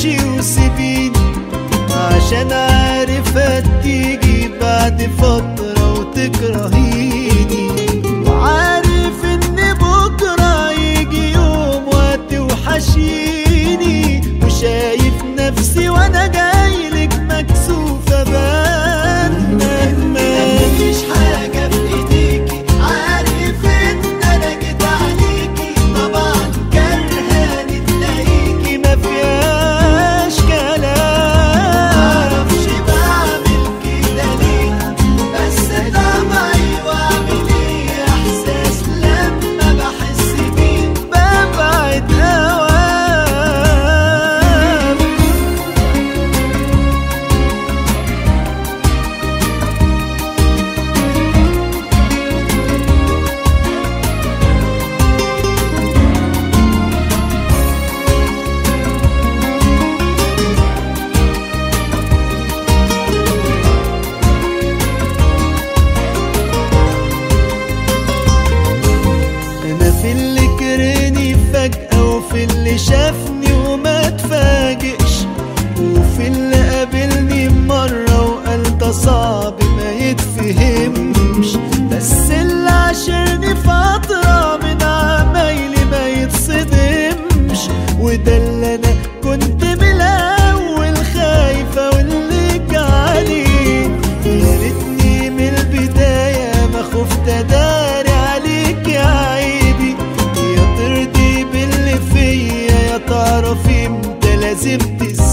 امشي وسيبيني عشان عارف هتيجي بعد فترة وتكرهيني وعارف ان بكرة يجي يوم وهتوحشيني وشايف نفسي وانا جايلك مكسوفة بان مفيش حاجة في ايديكي عارف ان انا جيت عليكي طبعا كرهاني تلاقيكي ما فيهاش كلام معرفش بعمل كده ليه بس طبعي واعمل ايه احساس لما بحس بيه ببعد اوام انا في اللي كرهني فجأة وفي اللي شافني وما اتفاجئش وفي اللي قابلني مرة وقال ده صعب ما يتفهمش بس اللي عاشرني فترة من عمايلي ما يتصدمش وده اللي انا كنت من الاول خايفة واللي عليه يا ريتني من البداية ما خفت اداري عليك يا عيبي يا ترضي باللي فيا يا تعرفي امتى لازم تسيبي